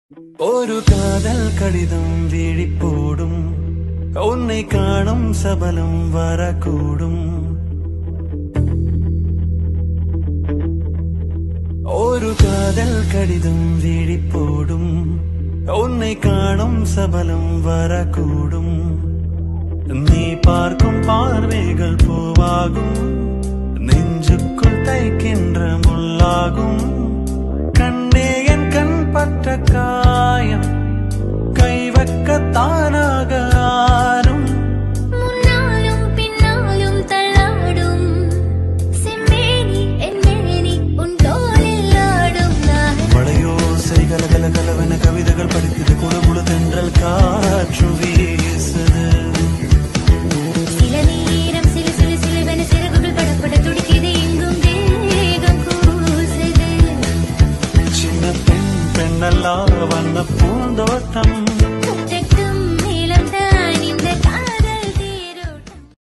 ஒரு காதல் கடிதம் விழி போடும் உன்னை காணும் சபலம் வரக்கூடும் ஒரு காதல் கடிதம் விழி போடும் உன்னை காணும் சபலம் வரக்கூடும் நீ பார்க்கும் பார்வைகள் பூவாகும் நெஞ்சுக்குள் தைக்கின்ற முள்ளாகும் கண்ணே என் கண் பட்ட காயம் கை வைக்க தானாக ஆறும் முன்னாலும் பின்னாலும் தள்ளாடும் செம்மேனி என் மேனி உன் தோளில் ஆடும் நான் மழையோசை கலகல கலவென கவிதைகள் படித்தது குளமுழு தென்றல் காற்று வீசுது சில நேரம் சிலு சிலு சிலுவென சிறகுகள் படப்பட துடிக்குது எங்கும் வேகம் கூசுது சின்ன பெண் பெண்ணல்லா வண்ண பூந்தோட்டம்